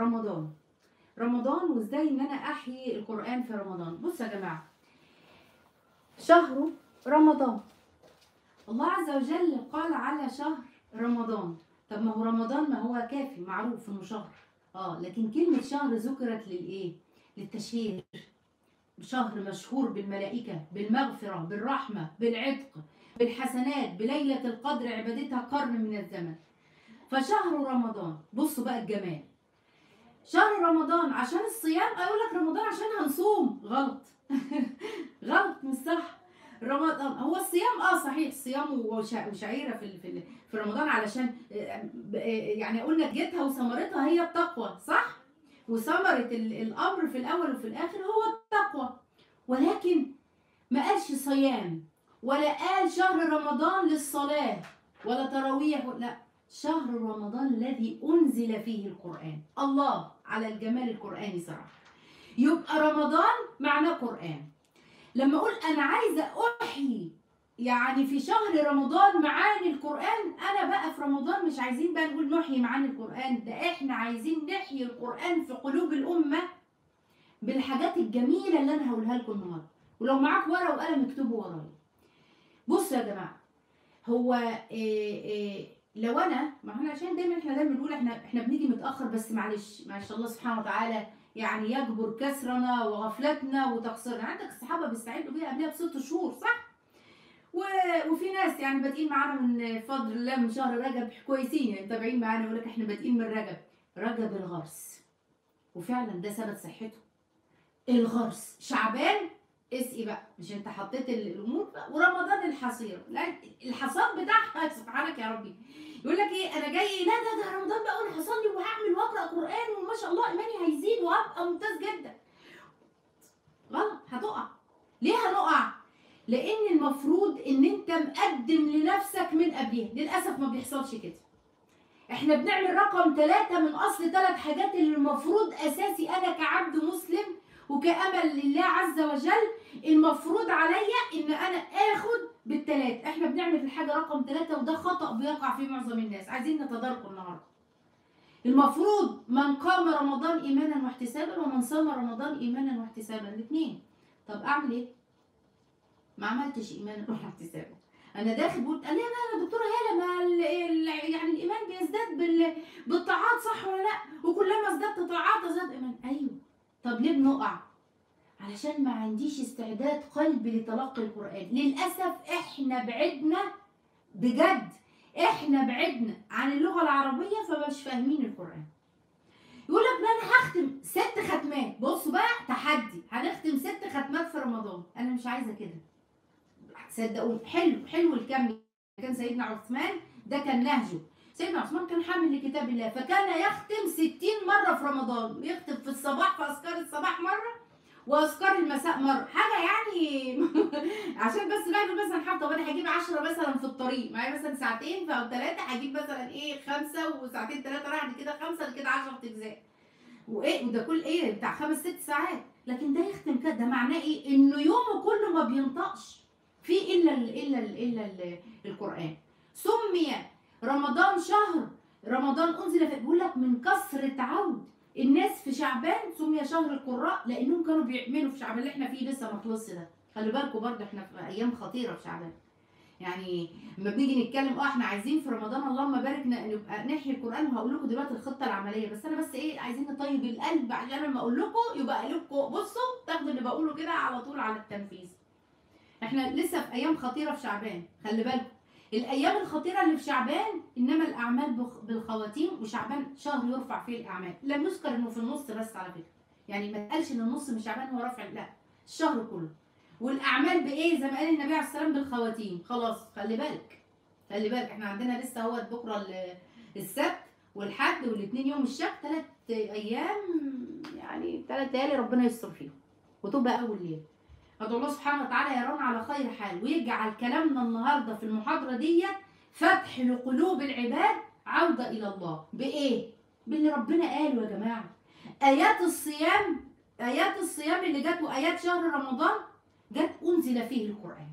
رمضان رمضان وازاي ان انا احيي القران في رمضان بصوا يا جماعه شهر رمضان الله عز وجل قال على شهر رمضان طب ما هو رمضان ما هو كافي معروف انه شهر اه لكن كلمه شهر ذكرت للايه للتشهير شهر مشهور بالملائكه بالمغفره بالرحمه بالعتق بالحسنات بليله القدر عبادتها قرن من الزمن فشهر رمضان بصوا بقى الجمال شهر رمضان عشان الصيام اقول لك رمضان عشان هنصوم غلط غلط مش صح رمضان هو الصيام اه صحيح الصيام وشع- وشعيره في ال- في ال- في رمضان علشان آه، ب- آه، يعني قلنا جيتها وثمرتها هي التقوى صح وثمره ال- الامر في الاول وفي الاخر هو التقوى ولكن ما قالش صيام ولا قال شهر رمضان للصلاه ولا تراويح لا شهر رمضان الذي انزل فيه القران الله على الجمال القراني صراحه يبقى رمضان معناه قران لما اقول انا عايزه احيي يعني في شهر رمضان معاني القران انا بقى في رمضان مش عايزين بقى نقول نحيي معاني القران ده احنا عايزين نحيي القران في قلوب الامه بالحاجات الجميله اللي انا هقولها لكم النهارده ولو معاك ورقه وقلم اكتبوا ورايا بصوا يا جماعه هو إيه إيه لو انا ما احنا عشان دايما احنا دايما بنقول احنا احنا بنيجي متاخر بس معلش ما شاء الله سبحانه وتعالى يعني يجبر كسرنا وغفلتنا وتقصيرنا عندك الصحابه بيستعدوا بيها قبلها بست شهور صح و... وفي ناس يعني بادئين معانا من فضل الله من شهر رجب كويسين يعني متابعين معانا يقول لك احنا بادئين من رجب رجب الغرس وفعلا ده سبب صحته الغرس شعبان اسقي بقى مش انت حطيت ال- الامور بقى. ورمضان الحصير لا الحصاد بتاعها سبحانك يا ربي يقول لك ايه انا جاي لا ده ده رمضان بقى وانا هصلي وهعمل واقرا قران وما شاء الله ايماني هيزيد وهبقى ممتاز جدا غلط هتقع ليه هنقع لان المفروض ان انت مقدم لنفسك من قبلها للاسف ما بيحصلش كده احنا بنعمل رقم ثلاثة من اصل ثلاث حاجات اللي المفروض اساسي انا كعبد مسلم وكأمل لله عز وجل المفروض عليا ان انا اخد بالثلاث احنا بنعمل الحاجة رقم ثلاثة وده خطأ بيقع فيه معظم الناس عايزين نتداركه النهاردة المفروض من قام رمضان ايمانا واحتسابا ومن صام رمضان ايمانا واحتسابا الاثنين طب اعمل ايه ما عملتش ايمانا واحتسابا انا داخل بقول قال لي لا يا دكتوره هاله ما ال- ال- يعني الايمان بيزداد بال- بالطاعات صح ولا لا وكلما ازددت طاعات ازداد ايمان ايوه طب ليه بنقع علشان ما عنديش استعداد قلبي لتلقي القران للاسف احنا بعدنا بجد احنا بعدنا عن اللغه العربيه فمش فاهمين القران يقول لك لا انا هختم ست ختمات بصوا بقى تحدي هنختم ست ختمات في رمضان انا مش عايزه كده صدقوني حلو حلو الكم كان سيدنا عثمان ده كان نهجه سيدنا عثمان كان حامل لكتاب الله فكان يختم ستين مرة في رمضان يختم في الصباح في أذكار الصباح مرة وأذكار المساء مرة حاجة يعني عشان بس الواحد يقول مثلا حاطة وأنا هجيب عشرة مثلا في الطريق معايا مثلا ساعتين أو ثلاثة هجيب مثلا إيه خمسة وساعتين ثلاثة راح كده خمسة كده 10 أجزاء وإيه وده كل إيه بتاع خمس ست ساعات لكن ده يختم كده ده معناه إيه؟ إنه يومه كله ما بينطقش في الا ال الا ال الا ال القران سمي رمضان شهر رمضان انزل في بيقول لك من كثره عود الناس في شعبان سمي شهر القراء لانهم كانوا بيعملوا في شعبان اللي احنا فيه لسه ما خلصش ده خلي بالكم برضه احنا في ايام خطيره في شعبان يعني لما بنيجي نتكلم اه احنا عايزين في رمضان اللهم بارك ن- نبقى نحيي القران وهقول لكم دلوقتي الخطه العمليه بس انا بس ايه عايزين نطيب القلب عشان لما اقول لكم يبقى قلوبكم بصوا تاخدوا اللي بقوله كده على طول على التنفيذ احنا لسه في ايام خطيره في شعبان خلي بالكم الايام الخطيره اللي في شعبان انما الاعمال بخ- بالخواتيم وشعبان شهر يرفع فيه الاعمال لم يذكر انه في النص بس على فكره يعني ما اتقالش ان النص من شعبان هو رفع لا الشهر كله والاعمال بايه زي ما قال النبي عليه السلام بالخواتيم خلاص خلي بالك خلي بالك احنا عندنا لسه هو بكره ال- السبت والحد والاثنين يوم الشك ثلاث ايام يعني ثلاث ليالي ربنا يستر فيهم وتبقى اول ليله ادعو الله سبحانه وتعالى يرانا على خير حال ويجعل كلامنا النهارده في المحاضره ديت فتح لقلوب العباد عوده الى الله بايه باللي ربنا قاله يا جماعه ايات الصيام ايات الصيام اللي جت وايات شهر رمضان جت انزل فيه القران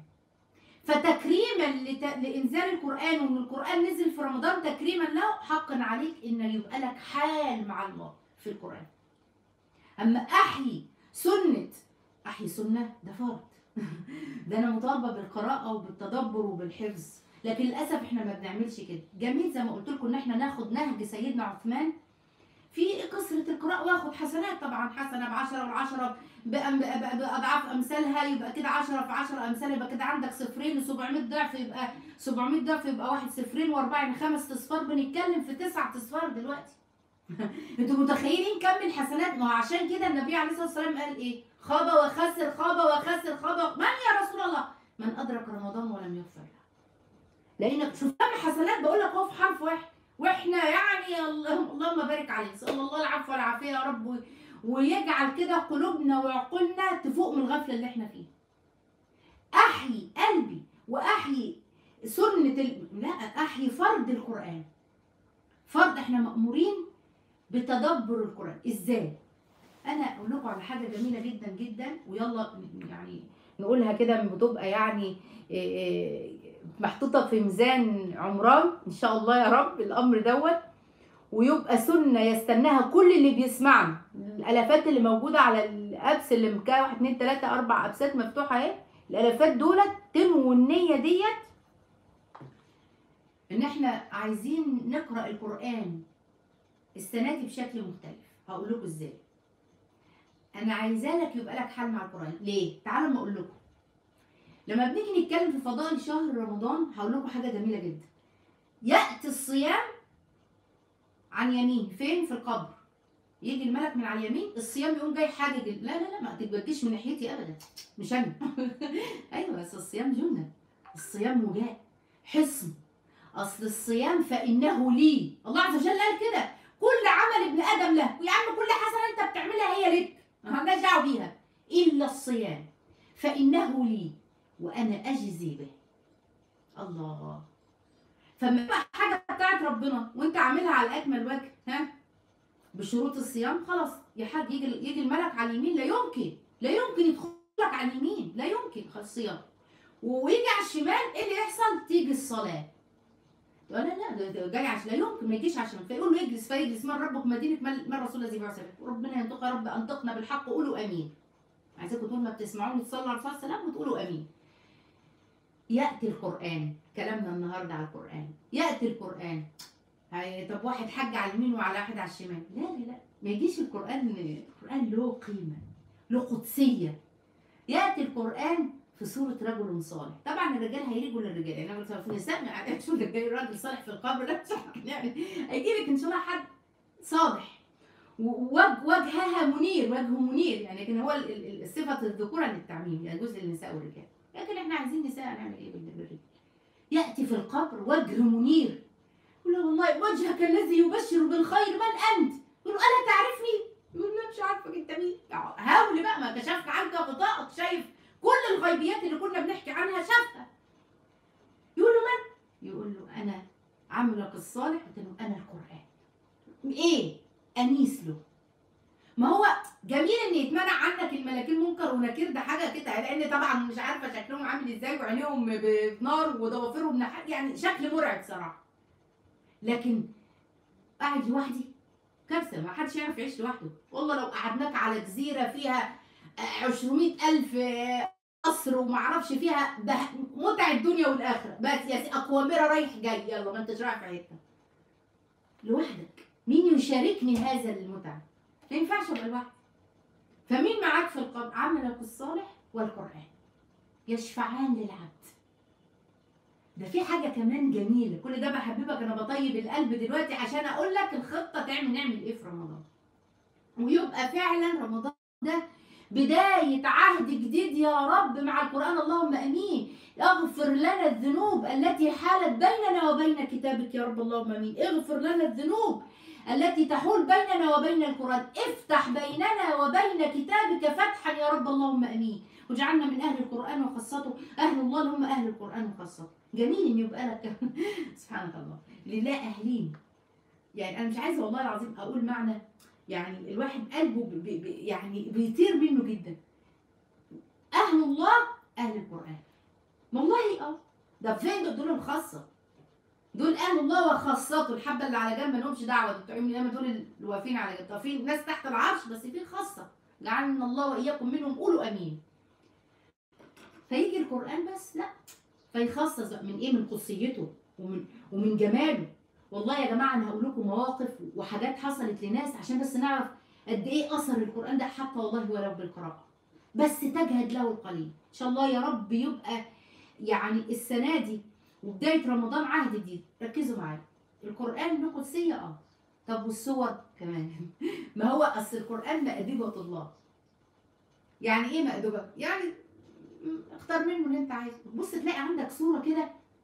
فتكريما لت... لانزال القران وان القران نزل في رمضان تكريما له حقا عليك ان يبقى لك حال مع الله في القران اما احيي سنه احيي سنه ده فرض ده انا مطالبه بالقراءه وبالتدبر وبالحفظ لكن للاسف احنا ما بنعملش كده جميل زي ما قلت لكم ان احنا ناخد نهج سيدنا عثمان في كثرة القراءة واخد حسنات طبعا حسنة بعشرة والعشرة بأم- بأ- بأضعاف أمثالها يبقى كده عشرة في عشرة أمثال يبقى كده عندك صفرين و700 ضعف يبقى 700 ضعف يبقى واحد صفرين وأربعة يعني خمس أصفار بنتكلم في تسعة أصفار دلوقتي انتوا متخيلين كم الحسنات ما هو عشان كده النبي عليه الصلاة والسلام قال إيه خاب وخسر خاب وخسر خاب من يا رسول الله من أدرك رمضان ولم يغفر له لأنك شوف كم حسنات بقول لك اهو في حرف واحد واحنا يعني اللهم اللهم بارك عليه صلى الله العفو والعافيه يا رب و- ويجعل كده قلوبنا وعقولنا تفوق من الغفله اللي احنا فيها. احيي قلبي واحيي سنه ال... لا احيي فرض القران. فرض احنا مامورين بتدبر القران، ازاي؟ انا اقول لكم على حاجه جميله جدا جدا ويلا يعني نقولها كده بتبقى يعني إيه إيه محطوطة في ميزان عمران إن شاء الله يا رب الأمر دوت ويبقى سنة يستناها كل اللي بيسمعنا الألافات اللي موجودة على الأبس اللي مكا واحد اتنين تلاتة أربع أبسات مفتوحة أهي الألافات دولت تنووا النية ديت إن إحنا عايزين نقرأ القرآن السنة دي بشكل مختلف هقول لكم إزاي أنا عايزالك يبقى لك حل مع القرآن ليه؟ تعالوا ما أقول لكم لما بنيجي نتكلم في فضائل شهر رمضان هقول لكم حاجه جميله جدا ياتي الصيام عن يمين فين في القبر يجي الملك من على اليمين الصيام يقوم جاي حاجج لا لا لا ما تتبكيش من ناحيتي ابدا مش انا ايوه بس الصيام جنه الصيام وجاء حصن اصل الصيام فانه لي الله عز وجل قال كده كل عمل ابن ادم له ويا عم كل حسنه انت بتعملها هي لك مالناش دعوه بيها الا الصيام فانه لي وانا اجزي به الله فما يبقى حاجه بتاعت ربنا وانت عاملها على اكمل وجه ها بشروط الصيام خلاص يا حاج يجي يجي الملك على اليمين لا يمكن لا يمكن يدخل لك على اليمين لا يمكن خلاص الصيام ويجي على الشمال ايه اللي يحصل تيجي الصلاه لا لا ده- ده جاي عشان لا يمكن ما يجيش عشان فيقول له اجلس فيجلس من ربك مدينه من من رسول الذي بعث به وربنا ينطق يا رب انطقنا بالحق وقولوا امين عايزاكم طول ما بتسمعوني تصلوا على الرسول صلى الله عليه وسلم وتقولوا امين ياتي القران كلامنا النهارده على القران ياتي القران هي طب واحد حج على اليمين وعلى واحد على الشمال لا لا لا ما يجيش القران القران له قيمه له قدسيه ياتي القران في صورة رجل صالح، طبعا الرجال هيجوا للرجال، يعني أنا في النساء ما عرفتش الرجال راجل صالح في القبر لا مش هحكي يعني هيجي لك ان شاء الله حد صالح ووجه وجهها منير وجهه منير يعني لكن هو ال- ال- ال- صفة الذكورة للتعميم يعني جزء للنساء والرجال لكن احنا عايزين نساء نعمل ايه بال- بالرجال يأتي في القبر وجه منير يقول له والله وجهك الذي يبشر بالخير من أنت؟ يقول له ألا تعرفني؟ يقول له مش عارفك أنت مين؟ هاول بقى ما كشفك عنك غطاءك شايف كل الغيبيات اللي كنا بنحكي عنها شافها يقول له من؟ يقول له أنا عملك الصالح قلت له أنا القرآن إيه؟ أنيس له ما هو جميل ان يتمنع عنك الملاكين منكر ونكير ده حاجه كده لان طبعا مش عارفه شكلهم عامل ازاي وعينيهم بنار وضوافرهم نحاس يعني شكل مرعب صراحه لكن قاعد لوحدي كارثه ما حدش يعرف يعيش لوحده والله لو قعدناك على جزيره فيها عشرمية ألف قصر وما اعرفش فيها ده- متع الدنيا والاخره بس يا سي- اقوامره رايح جاي يلا ما انتش رايح في حته لوحدك مين يشاركني هذا المتع ما ينفعش ابقى لوحدي فمين معاك في القبر عملك الصالح والقران يشفعان للعبد ده في حاجه كمان جميله كل ده بحببك انا بطيب القلب دلوقتي عشان اقول لك الخطه تعمل نعمل ايه في رمضان ويبقى فعلا رمضان ده بداية عهد جديد يا رب مع القرآن اللهم أمين اغفر لنا الذنوب التي حالت بيننا وبين كتابك يا رب اللهم أمين اغفر لنا الذنوب التي تحول بيننا وبين القرآن افتح بيننا وبين كتابك فتحا يا رب اللهم أمين واجعلنا من أهل القرآن وخاصته أهل الله اللي هم أهل القرآن وخاصته جميل إن يبقى لك سبحانك الله لله أهلين يعني أنا مش عايزة والله العظيم أقول معنى يعني الواحد قلبه بي بي يعني بيطير منه جدا أهل الله أهل القرآن والله اه ده فين دول الخاصة دول اهل الله وخاصته الحبه اللي على جنب مالهمش دعوه دول بتوع يوم القيامه دول اللي واقفين على جنب طب في ناس تحت العرش بس في خاصه جعلنا الله واياكم منهم قولوا امين فيجي القران بس لا فيخصص بقى من ايه من قدسيته ومن ومن جماله والله يا جماعه انا هقول لكم مواقف وحاجات حصلت لناس عشان بس نعرف قد ايه اثر القران ده حتى والله ولو بالقراءه بس تجهد له القليل ان شاء الله يا رب يبقى يعني السنه دي وبدايه رمضان عهد جديد ركزوا معايا القران له قدسيه اه طب والصور كمان ما هو اصل القران مأدبة الله يعني ايه مأدبة يعني م- اختار منه اللي انت عايزه بص تلاقي عندك صوره كده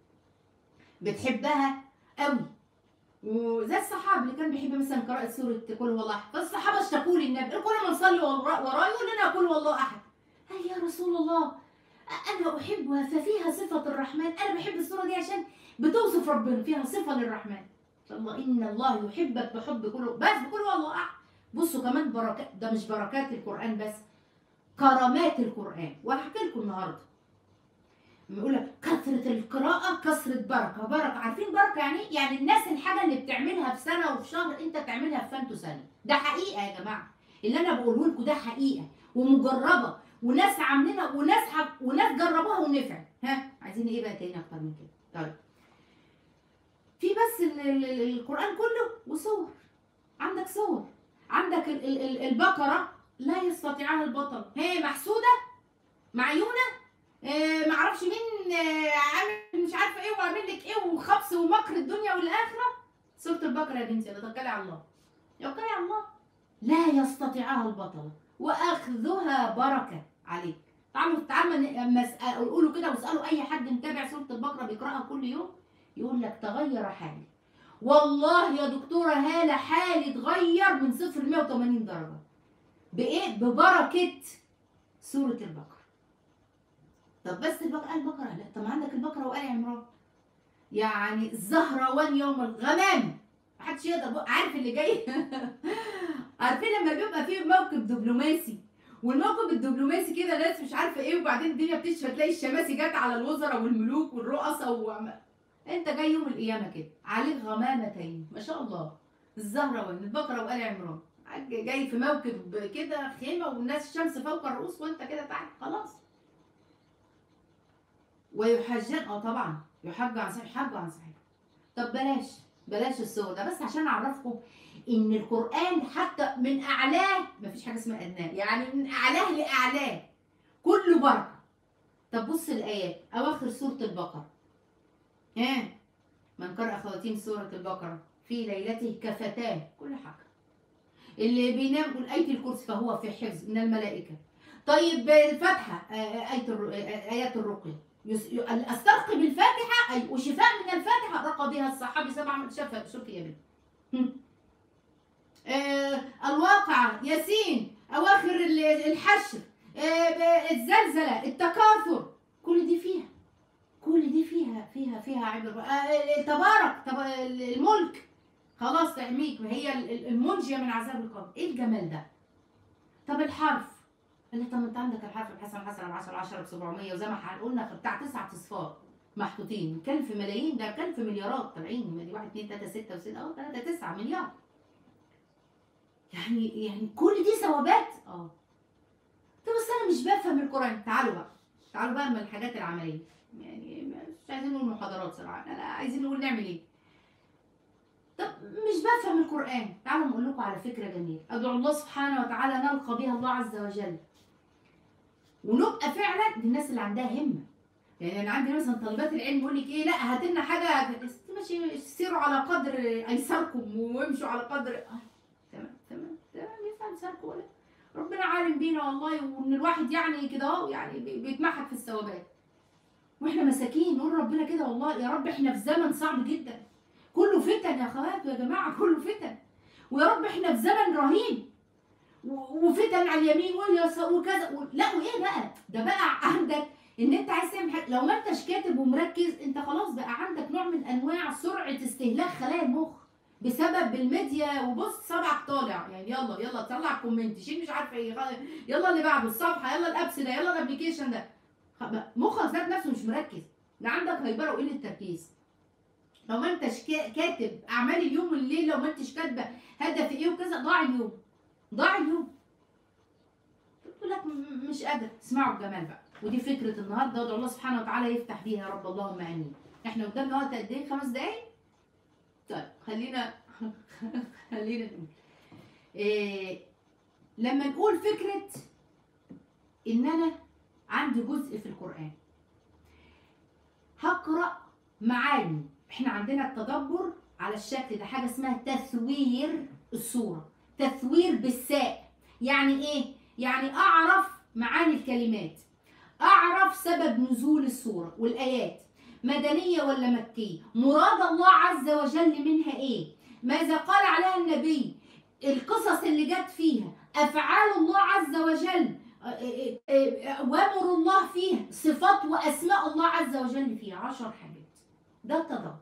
بتحبها قوي وزي الصحابي اللي كان بيحب مثلا قراءة سورة قل هو الله أحد فالصحابة اشتكوا للنبي كل ما نصلي ورا- وراه يقول لنا قل هو الله أحد قال يا رسول الله أنا أحبها ففيها صفة الرحمن أنا بحب السورة دي عشان بتوصف ربنا فيها صفة للرحمن الله إن الله يحبك بحب كله بس بقول هو الله أحد بصوا كمان بركات ده مش بركات القرآن بس كرامات القرآن وهحكي لكم النهارده بيقول لك كثرة القراءة كثرة بركة بركة عارفين بركة يعني إيه؟ يعني الناس الحاجة اللي بتعملها في سنة وفي شهر أنت تعملها في فانتو سنة ده حقيقة يا جماعة اللي أنا بقوله لكم ده حقيقة ومجربة وناس عاملينها وناس حق وناس جربوها ونفع ها عايزين ايه بقى تاني اكتر من كده طيب في بس ال ال ال القرآن كله وصور عندك صور عندك ال ال ال البقرة لا يستطيعها البطل هي محسودة معيونة آه معرفش مين آه عامل مش عارفة ايه وعامل لك ايه وخبص ومكر الدنيا والآخرة سورة البقرة يا بنتي انا توكلي على الله توكلي على الله لا يستطيعها البطل واخذها بركه عليك تعالوا تعالوا لما اسال قولوا كده واسالوا اي حد متابع سوره البقره بيقراها كل يوم يقول لك تغير حالي والله يا دكتوره هاله حالي اتغير من صفر ل 180 درجه بايه ببركه سوره البقره طب بس البقره البقره لا طب ما عندك البقره وآل عمران يعني الزهروان يوم الغمام محدش يقدر بق- عارف اللي جاي عارفين لما بيبقى فيه موقف دبلوماسي والموقف الدبلوماسي كده ناس مش عارفه ايه وبعدين الدنيا بتشفى تلاقي الشماسي جت على الوزراء والملوك والرؤساء وعم... انت جاي يوم القيامه كده عليك غمامتين ما شاء الله الزهره والبقره وآل عمران جاي في موكب كده خيمه والناس الشمس فوق الرؤوس وانت كده تحت خلاص ويحجن اه طبعا يحج عن صحيح حج عن صحيح طب بلاش بلاش الصور ده بس عشان اعرفكم ان القران حتى من اعلاه مفيش حاجه اسمها ادناه يعني من اعلاه لاعلاه كله بركه طب بص الايات اواخر سوره البقره ها من قرأ خواتيم سوره البقره في ليلته كفتاه كل حاجه اللي بينام يقول آية الكرسي فهو في حفظ من الملائكة طيب الفاتحة آه، آية الر- آه، آيات الرقية يس- ي- استرقي بالفاتحة أي وشفاء من الفاتحة رقى بها الصحابي سبع شفى شوفي يا بنت هم. آه، الواقعة ياسين أواخر ال- الحشر آه، ب- الزلزلة التكاثر كل دي فيها كل دي فيها فيها فيها عبر آه، تبارك تب- الملك خلاص تعميك وهي ال- ال- المنجية من عذاب القبر ايه الجمال ده طب الحرف قال لي طب ما انت عندك الحرف الحسن حسن 10 10 ب 700 وزي ما ح- قلنا بتاع تسعة اصفار محطوطين كان في ملايين ده كان في مليارات طالعين ما دي 1 2 3 6 و6 اه 3 9 مليار يعني يعني كل دي ثوابات اه طب بس انا مش بفهم القران تعالوا بقى تعالوا بقى من الحاجات العمليه يعني مش عايزين نقول محاضرات صراحه انا عايزين نقول نعمل ايه طب مش بفهم القرآن تعالوا نقول لكم على فكرة جميلة أدعو الله سبحانه وتعالى نلقى بها الله عز وجل ونبقى فعلا الناس اللي عندها همة يعني أنا عندي مثلا طالبات العلم يقول لك إيه لا هات لنا حاجة ماشي سيروا على قدر أيسركم وامشوا على قدر آه. تمام تمام تمام ينفع نساركم ولا ربنا عالم بينا والله وإن الواحد يعني كده أهو يعني بي- بيتمحك في الثوابات واحنا مساكين نقول ربنا كده والله يا رب احنا في زمن صعب جدا كله فتن يا اخوات يا جماعه كله فتن ويا رب احنا في زمن رهيب و- وفتن على اليمين واليسار وكذا و... لا وايه بقى ده بقى عندك ان انت عايز تعمل حاجه لو ما انتش كاتب ومركز انت خلاص بقى عندك نوع من انواع سرعه استهلاك خلايا المخ بسبب الميديا وبص صبعك طالع يعني يلا يلا طلع كومنت شيل مش عارفه ايه خلاص، يلا اللي بعده الصفحه يلا الابس ده يلا الابلكيشن ده خ- بقى مخك ذات نفسه مش مركز لا عندك هيبره وقله تركيز لو ما انتش كا- كاتب اعمال اليوم والليل لو ما انتش كاتبه هدف ايه وكذا ضاع اليوم ضاع اليوم قلت لك م- مش قادر اسمعوا الجمال بقى ودي فكره النهارده وادعو الله سبحانه وتعالى يفتح بيها يا رب اللهم امين احنا قدامنا وقت قد ايه خمس دقايق طيب خلينا خلينا نقول إيه لما نقول فكره ان انا عندي جزء في القران هقرا معاني احنا عندنا التدبر على الشكل ده حاجه اسمها تثوير الصوره تثوير بالساء يعني ايه يعني اعرف معاني الكلمات اعرف سبب نزول السوره والايات مدنيه ولا مكيه مراد الله عز وجل منها ايه ماذا قال عليها النبي القصص اللي جت فيها افعال الله عز وجل وامر الله فيها صفات واسماء الله عز وجل فيها عشر حاجات ده التدبر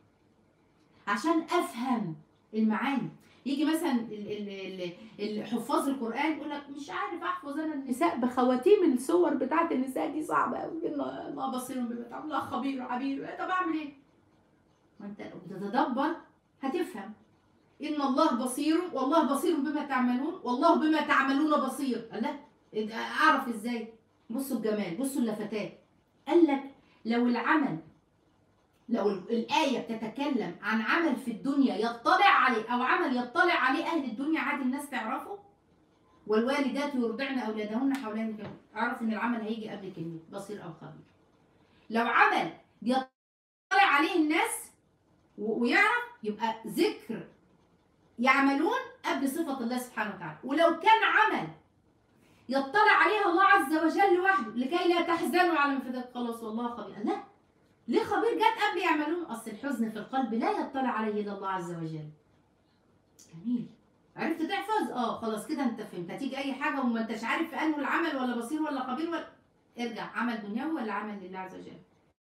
عشان افهم المعاني يجي مثلا ال- ال- ال- ال- حفاظ القران يقول لك مش عارف احفظ انا النساء بخواتيم الصور بتاعت النساء دي صعبه قوي الله بصير بما تعمل الله خبير عبير طب اعمل ايه؟ ما انت لو بتتدبر هتفهم ان الله بصير والله بصير بما تعملون والله بما تعملون بصير لا اعرف ازاي بصوا الجمال بصوا اللفتات قال لك لو العمل لو الآية بتتكلم عن عمل في الدنيا يطلع عليه أو عمل يطلع عليه أهل الدنيا عادي الناس تعرفه والوالدات يرضعن أولادهن حولين كمان أعرف إن العمل هيجي قبل كلمة بصير أو خبير لو عمل يطلع عليه الناس و- ويعرف يبقى ذكر يعملون قبل صفة الله سبحانه وتعالى ولو كان عمل يطلع عليها الله عز وجل وحده لكي لا تحزنوا على ما فاتك خلاص والله خبير لا ليه خبير جت قبل يعملون اصل الحزن في القلب لا يطلع عليه الا الله عز وجل جميل عرفت تحفظ اه خلاص كده انت فهمت هتيجي اي حاجه وما انتش عارف في انه العمل ولا بصير ولا خبير ولا ارجع عمل دنيوي ولا عمل لله عز وجل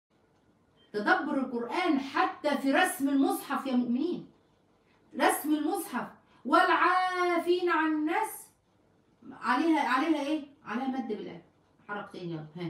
تدبر القران حتى في رسم المصحف يا مؤمنين رسم المصحف والعافين عن الناس عليها عليها ايه عليها مد بالالف حركتين يلا ها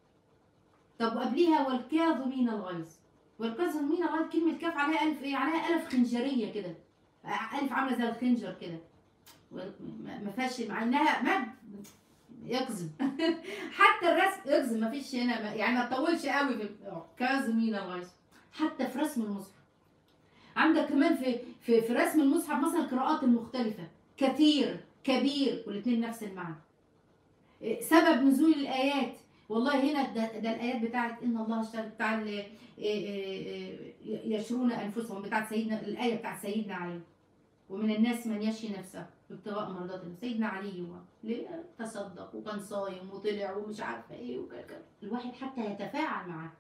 طب وقبليها والكاظمين الغيظ والكاظمين الغيظ كلمة كاف عليها ألف إيه؟ عليها ألف خنجرية كده ألف عاملة زي الخنجر كده ما ما فيهاش مع إنها مد يكذب حتى الرسم يكذب ما فيش هنا يعني ما تطولش قوي في كاظمين الغيظ حتى في رسم المصحف عندك كمان في في في رسم المصحف مثلا القراءات المختلفة كثير كبير والاثنين نفس المعنى إيه، سبب نزول الآيات والله هنا ده, ده الايات بتاعت ان الله اشترى بتاع ال- إيه إيه إيه يشرون انفسهم بتاعت سيدنا الايه بتاعت سيدنا علي ومن الناس من يشي نفسه ابتغاء مرضات الله سيدنا علي هو ليه تصدق وكان صايم وطلع ومش عارفه ايه وكذا الواحد حتى يتفاعل معاه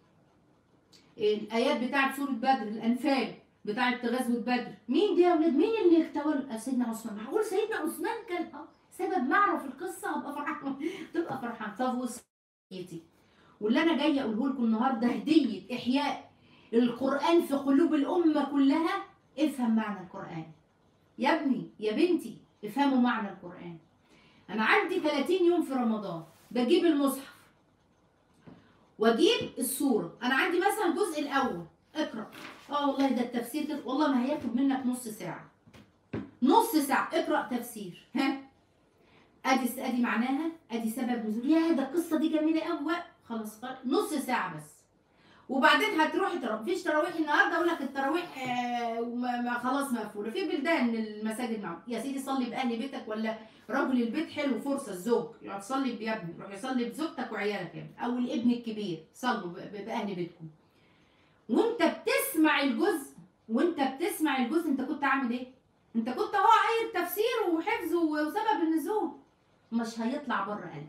الايات بتاعت سوره بدر الانفال بتاعت غزوه بدر مين دي يا ولاد مين اللي اختار سيدنا عثمان معقول سيدنا عثمان كان اه سبب معرف في القصه ابقى فرحان تبقى فرحان طب وصيتي واللي انا جايه اقوله لكم النهارده هديه احياء القران في قلوب الامه كلها افهم معنى القران يا ابني يا بنتي افهموا معنى القران انا عندي 30 يوم في رمضان بجيب المصحف واجيب السوره انا عندي مثلا الجزء الاول اقرا اه والله ده التفسير كده والله ما هياخد منك نص ساعه نص ساعه اقرا تفسير ها ادي ادي معناها ادي سبب نزول يا ده القصه دي جميله قوي خلاص خلاص، نص ساعه بس وبعدين هتروحي تراويح مفيش تراويح النهارده اقول لك التراويح آه، وما- ما خلاص مقفوله في بلدان المساجد معاهم يا سيدي صلي باهل بيتك ولا رجل البيت حلو فرصه الزوج يقعد تصلي بابنك روح يصلي بزوجتك وعيالك يعني او الابن الكبير صلوا ب- ب- باهل بيتكم وانت بتسمع الجزء وانت بتسمع الجزء انت كنت عامل ايه انت كنت اهو قايل تفسير وحفظ وسبب النزول مش هيطلع بره قلبك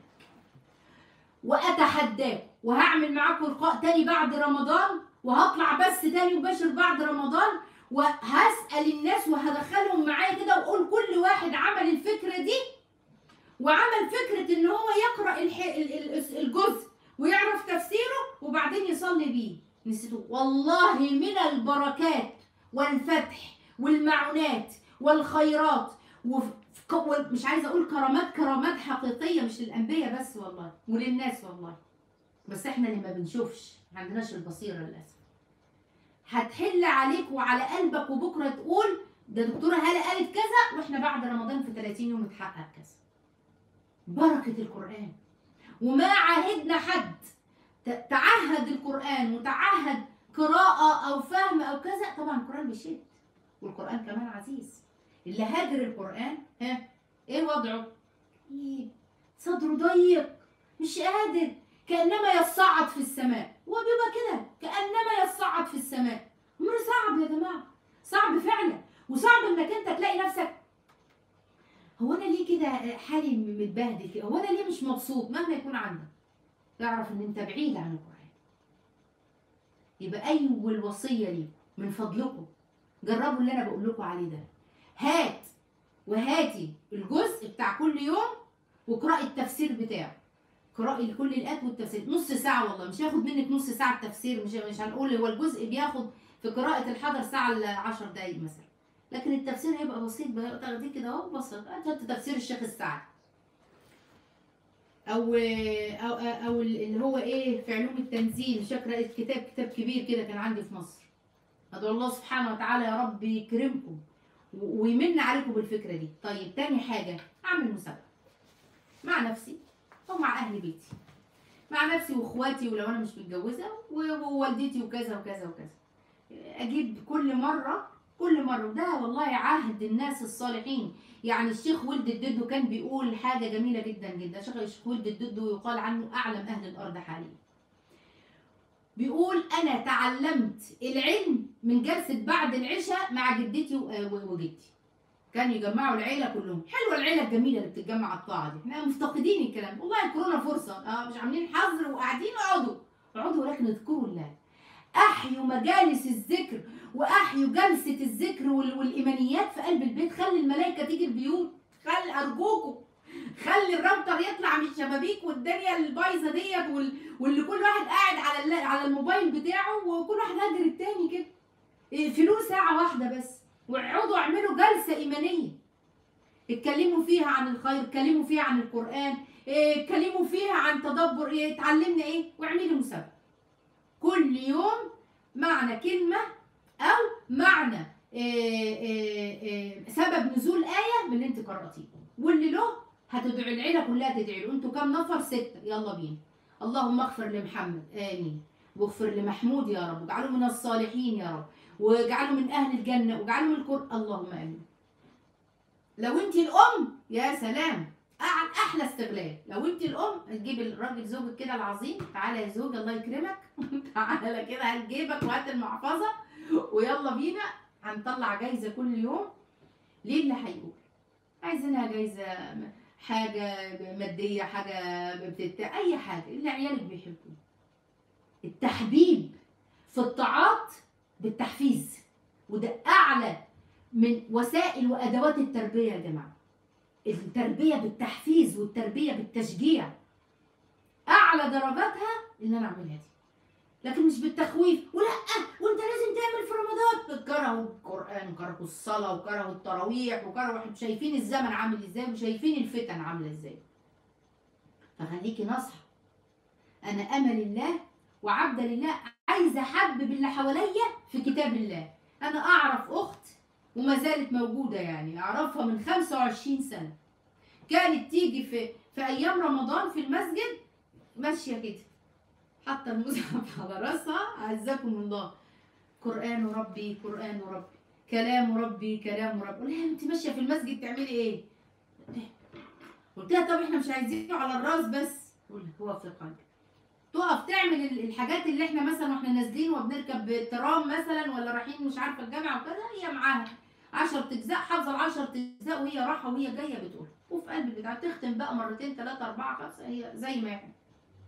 واتحداك وهعمل معاكم لقاء تاني بعد رمضان وهطلع بس تاني مباشر بعد رمضان وهسال الناس وهدخلهم معايا كده واقول كل واحد عمل الفكره دي وعمل فكره ان هو يقرا الح... ال- ال- الجزء ويعرف تفسيره وبعدين يصلي بيه نسيته والله من البركات والفتح والمعونات والخيرات وف- ك- مش عايزه اقول كرامات كرامات حقيقيه مش للانبياء بس والله وللناس والله بس احنا اللي ما بنشوفش ما عندناش البصيره للاسف هتحل عليك وعلى قلبك وبكره تقول ده دكتوره هاله قالت كذا واحنا بعد رمضان في 30 يوم اتحقق كذا بركه القران وما عاهدنا حد ت- تعهد القران وتعهد قراءه او فهم او كذا طبعا القران بيشد والقران كمان عزيز اللي هاجر القران ها ايه وضعه إيه؟ صدره ضيق مش قادر كانما يصعد في السماء هو بيبقى كده كانما يصعد في السماء امر صعب يا جماعه صعب فعلا وصعب انك انت تلاقي نفسك هو انا ليه كده حالي متبهدل كده هو انا ليه مش مبسوط مهما يكون عندك اعرف ان انت بعيد عن القران يبقى اول وصيه ليكم من فضلكم جربوا اللي انا بقول لكم عليه ده هات وهاتي الجزء بتاع كل يوم واقرأي التفسير بتاعه اقرأي كل الآيات والتفسير نص ساعة والله مش هياخد منك نص ساعة تفسير مش مش هنقول هو الجزء بياخد في قراءة الحجر ساعة ل 10 دقايق مثلا لكن التفسير هيبقى بسيط بقى تاخديه كده اهو بسيط هات تفسير الشيخ السعدي او او او اللي هو ايه في علوم التنزيل مش فاكره كتاب كتاب كبير كده كان عندي في مصر ادعو الله سبحانه وتعالى يا رب يكرمكم و- ويمن عليكم بالفكره دي طيب تاني حاجه اعمل مسابقه مع نفسي او مع اهل بيتي مع نفسي واخواتي ولو انا مش متجوزه و- ووالدتي وكذا وكذا وكذا اجيب كل مره كل مره وده والله عهد الناس الصالحين يعني الشيخ ولد الددو كان بيقول حاجه جميله جدا جدا شيخ الشيخ ولد الددو يقال عنه اعلم اهل الارض حاليا بيقول انا تعلمت العلم من جلسه بعد العشاء مع جدتي و- و- وجدي كان يجمعوا العيله كلهم حلوه العيله الجميله اللي بتتجمع على الطاعه دي احنا مفتقدين الكلام والله الكورونا فرصه اه مش عاملين حظر وقاعدين اقعدوا اقعدوا ولكن اذكروا الله احيوا مجالس الذكر واحيوا جلسه الذكر وال- والايمانيات في قلب البيت خلي الملائكه تيجي البيوت خلي ارجوكم خلي الراوتر يطلع من الشبابيك والدنيا البايظه ديت وال... واللي كل واحد قاعد على الل... على الموبايل بتاعه وكل واحد هاجر التاني كده اقفلوه ساعه واحده بس واقعدوا اعملوا جلسه ايمانيه اتكلموا فيها عن الخير اتكلموا فيها عن القران إيه، اتكلموا فيها عن تدبر ايه اتعلمنا ايه واعملي مسابقه كل يوم معنى كلمه او معنى إيه إيه إيه سبب نزول ايه من اللي انت قراتيه واللي له هتدعي العيله كلها تدعي له انتوا كام نفر سته يلا بينا اللهم اغفر لمحمد امين واغفر لمحمود يا رب واجعله من الصالحين يا رب واجعله من اهل الجنه واجعله من القران اللهم امين لو انت الام يا سلام أع- احلى استغلال لو انت الام تجيب الراجل زوجك كده العظيم تعالى يا زوج الله يكرمك تعالى كده هات جيبك وهات المحفظه ويلا بينا هنطلع جايزه كل يوم ليه اللي هيقول عايزينها جايزه م- حاجه ماديه حاجه بتاع اي حاجه اللي عيالك بيحبوه التحبيب في الطاعات بالتحفيز وده اعلى من وسائل وادوات التربيه يا جماعه التربيه بالتحفيز والتربيه بالتشجيع اعلى درجاتها اللي انا اعملها دي لكن مش بالتخويف ولا وانت لازم تعمل في رمضان كرهوا القران وكرهوا الصلاه وكرهوا التراويح وكرهوا احنا شايفين الزمن عامل ازاي وشايفين الفتن عامله ازاي فخليكي ناصحه انا امل الله وعبد لله عايزه احبب اللي حواليا في كتاب الله انا اعرف اخت وما زالت موجوده يعني اعرفها من 25 سنه كانت تيجي في في ايام رمضان في المسجد ماشيه كده حاطه المصحف على راسها عزكم الله قران ربي قران ربي كلام ربي كلام ربي قلت لها انت ماشيه في المسجد تعملي ايه قلت لها طب احنا مش عايزينه على الراس بس تقول لك هو في قلبي تقف تعمل ال- الحاجات اللي احنا مثلا واحنا نازلين وبنركب ترام مثلا ولا رايحين مش عارفه الجامعه وكذا هي معاها 10 اجزاء حافظه ال 10 اجزاء وهي رايحه وهي جايه بتقول وفي قلب البتاع تختم بقى مرتين ثلاثه اربعه خمسه هي زي ما احنا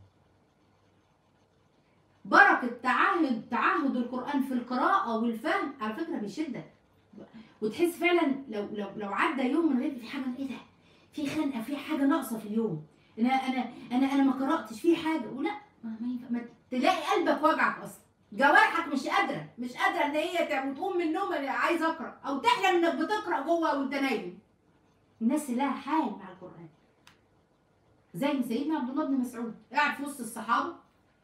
بركه تعهد تعهد القران في القراءه والفهم على فكره بيشدك وتحس فعلا لو لو لو عدى يوم من غير في حاجه ايه ده في خنقه في حاجه ناقصه في اليوم انا انا انا انا ما قراتش في حاجه ولا ما ما ينفع ما تلاقي قلبك وجعك اصلا جوارحك مش قادره مش قادره ان هي تع- وتقوم من النوم أنا عايز اقرا او تحلم انك بتقرا جوه وانت نايم الناس لها حال مع القران زي ما سيدنا عبد الله بن مسعود قاعد في وسط الصحابه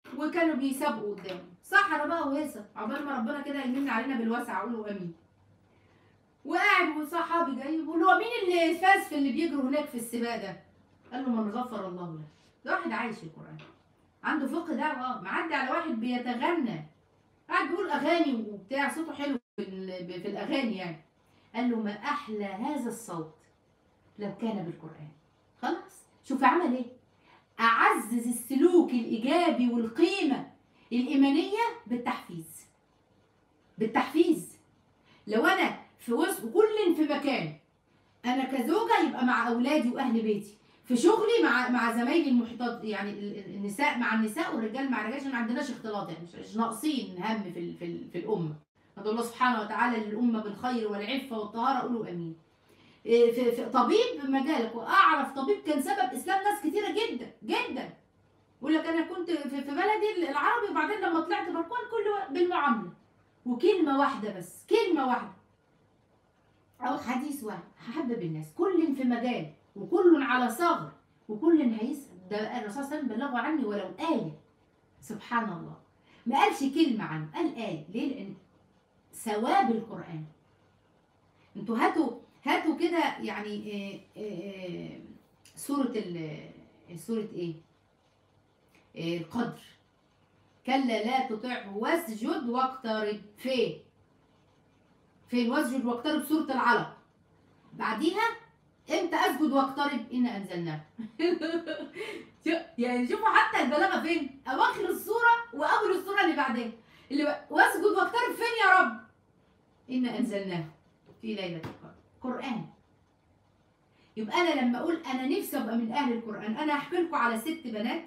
وكانوا بيسابقوا قدامه صحرا بقى وهيصه عقبال ما ربنا كده يمن علينا بالوسع قولوا امين وقاعد وصحابي جاي بيقول له مين اللي فاز في اللي بيجروا هناك في السباق ده؟ قال له من غفر الله له ده واحد عايش القران عنده فقه ده اه معدي على واحد بيتغنى قاعد بيقول اغاني وبتاع صوته حلو في, ال- في الاغاني يعني قال له ما احلى هذا الصوت لو كان بالقران خلاص شوف عمل ايه اعزز السلوك الايجابي والقيمه الايمانيه بالتحفيز بالتحفيز لو انا في وسط كل في مكان انا كزوجه يبقى مع اولادي واهل بيتي في شغلي مع مع زمايلي المحيطات يعني ال- ال- النساء مع النساء والرجال مع الرجال عشان ما عندناش اختلاط يعني مش, مش ناقصين هم في ال- في, ال- في الامه ندعو الله سبحانه وتعالى للامه بالخير والعفه والطهاره قولوا امين إيه، في, في طبيب مجالك واعرف طبيب كان سبب اسلام ناس كتيره جدا جدا يقول لك انا كنت في, في بلدي العربي وبعدين لما طلعت بركان كله بالمعامله وكلمه واحده بس كلمه واحده او حديث واحد هحبب الناس كل في مجال وكل على صغر وكل هيسأل ده الرسول صلى الله عليه وسلم بلغوا عني ولو آية سبحان الله ما قالش كلمة عنه قال آية ليه لأن ثواب القرآن انتوا هاتوا هاتوا كده يعني آه، آه، آه، سورة ال سورة ايه آه، القدر كلا لا تطعه واسجد واقترب فين فين واسجد واقترب سورة العلق بعديها امتى اسجد واقترب ان انزلناه يعني شوفوا حتى البلاغه فين اواخر السوره واول السوره اللي بعدها اللي ب- واسجد واقترب فين يا رب ان انزلناه في ليله القدر قران يبقى انا لما اقول انا نفسي ابقى من اهل القران انا هحكي لكم على ست بنات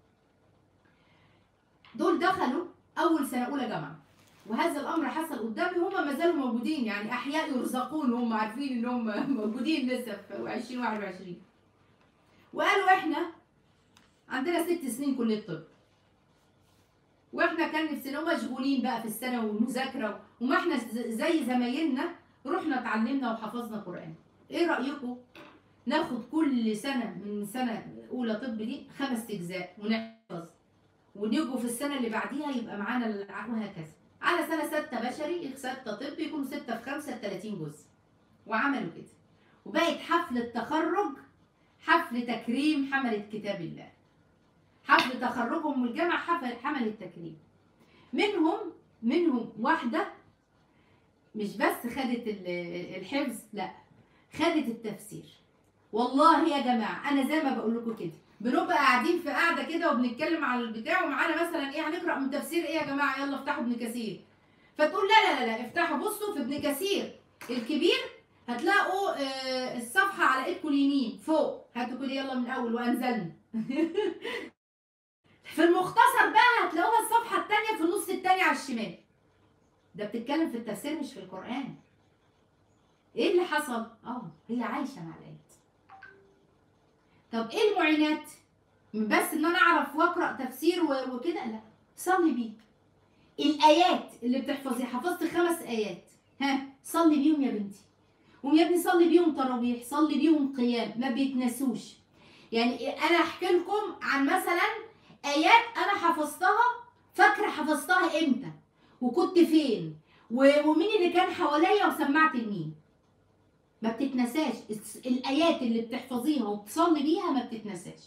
دول دخلوا اول سنه اولى جامعه وهذا الامر حصل قدامي هما ما زالوا موجودين يعني احياء يرزقون هم عارفين ان هم موجودين لسه في 2021 وقالوا احنا عندنا ست سنين كليه طب واحنا كان نفسنا مشغولين بقى في السنه والمذاكره وما احنا ز- زي زمايلنا رحنا اتعلمنا وحفظنا قران ايه رايكم ناخد كل سنه من سنه اولى طب دي خمس اجزاء ونحفظ ونيجوا في السنه اللي بعديها يبقى معانا الع- وهكذا على سنه سته بشري سته طب يكون سته في خمسه 30 جزء وعملوا كده وبقت حفله تخرج حفل تكريم حمله كتاب الله حفل تخرجهم من الجامعه حفل حمل التكريم منهم منهم واحده مش بس خدت ال- الحفظ لا خدت التفسير والله يا جماعه انا زي ما بقول لكم كده بنبقى قاعدين في قاعده كده وبنتكلم على البتاع ومعانا مثلا ايه هنقرا من تفسير ايه يا جماعه يلا افتحوا ابن كثير فتقول لا لا لا لا افتحوا بصوا في ابن كثير الكبير هتلاقوا آه، الصفحه على ايدكم اليمين فوق هاتوا كده يلا من الاول وانزلنا في المختصر بقى هتلاقوها الصفحه الثانيه في النص الثاني على الشمال ده بتتكلم في التفسير مش في القران ايه اللي حصل اه هي عايشه مع الايات طب ايه المعينات من بس ان انا اعرف واقرا تفسير و- وكده لا صلي بيه الايات اللي بتحفظيها حفظت خمس ايات ها صلي بيهم يا بنتي قوم يا ابني صلي بيهم تراويح صلي بيهم قيام ما بيتنسوش يعني انا احكي لكم عن مثلا ايات انا حفظتها فاكره حفظتها امتى وكنت فين و- ومين اللي كان حواليا وسمعت لمين ما بتتنساش الس- الايات اللي بتحفظيها وبتصلي بيها ما بتتنساش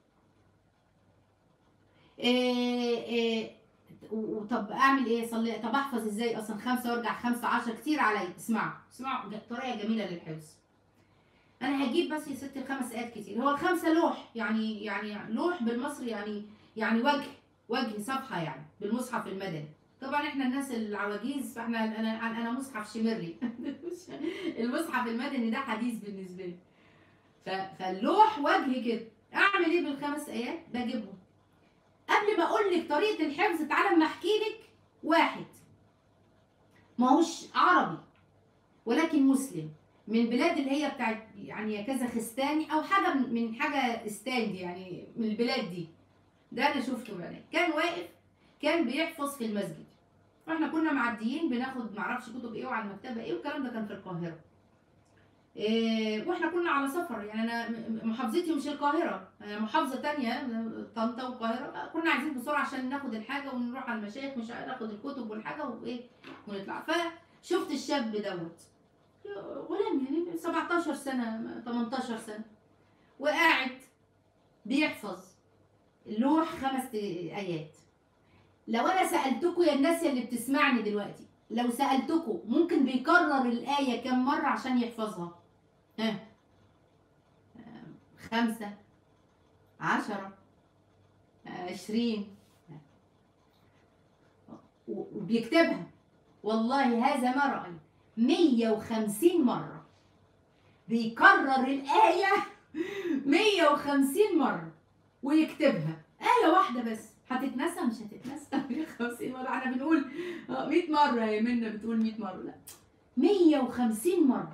إيه إيه و- و- طب اعمل ايه صلي طب احفظ ازاي اصلا خمسه وارجع خمسه عشر كتير عليا اسمعوا اسمعوا ج- طريقه جميله للحفظ انا هجيب بس يا ستي الخمس ايات كتير هو الخمسه لوح يعني يعني لوح بالمصري يعني يعني وجه وجه صفحه يعني بالمصحف المدني طبعا احنا الناس العواجيز فاحنا انا انا مصحف شمرلي المصحف المدني ده حديث بالنسبه لي ف- فاللوح وجه كده اعمل ايه بالخمس ايات بجيبهم قبل ما اقول لك طريقه الحفظ تعالى اما احكي لك واحد ما هوش عربي ولكن مسلم من البلاد اللي هي بتاعت يعني يا كازاخستاني او حاجه من من حاجه استان دي يعني من البلاد دي ده انا شفته بعيني كان واقف كان بيحفظ في المسجد واحنا كنا معديين بناخد معرفش كتب ايه وعلى المكتبه ايه والكلام ده كان في القاهره إيه واحنا كنا على سفر يعني انا م- م- محافظتي مش القاهره أنا محافظه تانية طنطا والقاهره كنا عايزين بسرعه عشان ناخد الحاجه ونروح على المشايخ مش ناخد الكتب والحاجه وايه ونطلع فشفت الشاب دوت غلام يعني 17 سنه 18 سنه وقاعد بيحفظ لوح خمس ايات لو انا سالتكم يا الناس اللي بتسمعني دلوقتي لو سالتكم ممكن بيكرر الايه كم مره عشان يحفظها ها آم، خمسة عشرة آه، عشرين و- وبيكتبها والله هذا ما رأي مية وخمسين مرة بيكرر الآية مية وخمسين مرة ويكتبها آية واحدة بس هتتنسى مش هتتنسى 150 مرة احنا بنقول آه، 100 مرة يا منى بتقول 100 مرة لا 150 مرة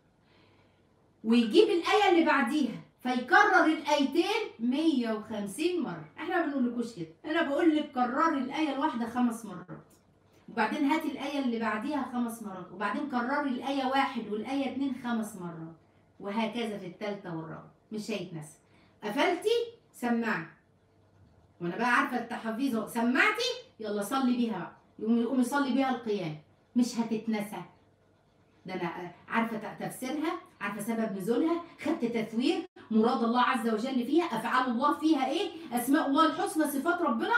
ويجيب الآية اللي بعديها فيكرر الآيتين 150 مرة احنا ما بنقولكوش كده انا بقول لك كرري الآية الواحدة خمس مرات وبعدين هاتي الآية اللي بعديها خمس مرات وبعدين كرري الآية واحد والآية اتنين خمس مرات وهكذا في التالتة والرابعة مش هيتنسى قفلتي سمعي وانا بقى عارفه التحفيظ اهو سمعتي يلا صلي بيها بقى يقوم يقوم يصلي بيها القيام مش هتتنسى ده انا عارفه ت- تفسيرها عارفه سبب نزولها خدت تثوير مراد الله عز وجل فيها افعال الله فيها ايه اسماء الله الحسنى صفات ربنا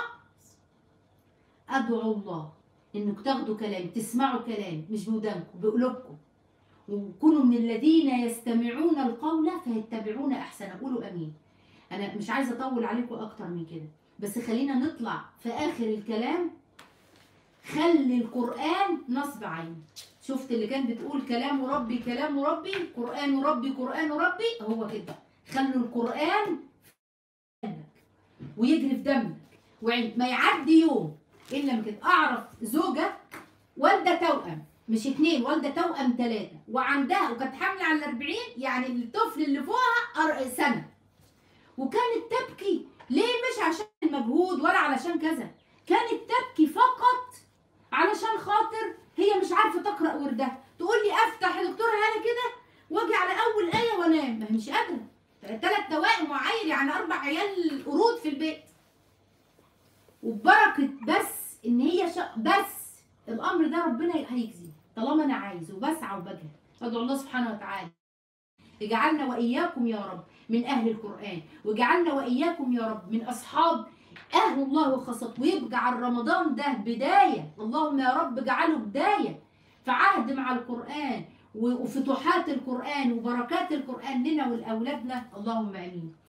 ادعو الله انك تاخدوا كلام تسمعوا كلام مش بودانكم بقلوبكم وكونوا من الذين يستمعون القول فيتبعون احسنه قولوا امين انا مش عايزه اطول عليكم اكتر من كده بس خلينا نطلع في اخر الكلام خلي القران نصب عين شفت اللي كان بتقول كلام ربي كلام ربي قران ربي قران ربي هو كده خلوا القران في قلبك ويجري في دمك وعند ما يعدي يوم الا لما كده اعرف زوجه والده توأم مش اتنين والده توأم ثلاثه وعندها وكانت حامله على الأربعين يعني الطفل اللي فوقها أر- سنه وكانت تبكي ليه مش عشان المجهود ولا علشان كذا كانت تبكي فقط علشان خاطر هي مش عارفه تقرا وردها تقول لي افتح يا دكتوره هاله كده واجي على اول ايه وانام ما هي مش قادره ثلاث توائم وعيل يعني اربع عيال قرود في البيت وببركه بس ان هي شا... بس الامر ده ربنا هيجزيه طالما انا عايزه وبسعى وبجهد ادعو الله سبحانه وتعالى اجعلنا واياكم يا رب من اهل القران واجعلنا واياكم يا رب من اصحاب اهل الله وخاصته ويجعل رمضان ده بدايه اللهم يا رب اجعله بدايه في عهد مع القران وفتوحات القران وبركات القران لنا ولاولادنا اللهم امين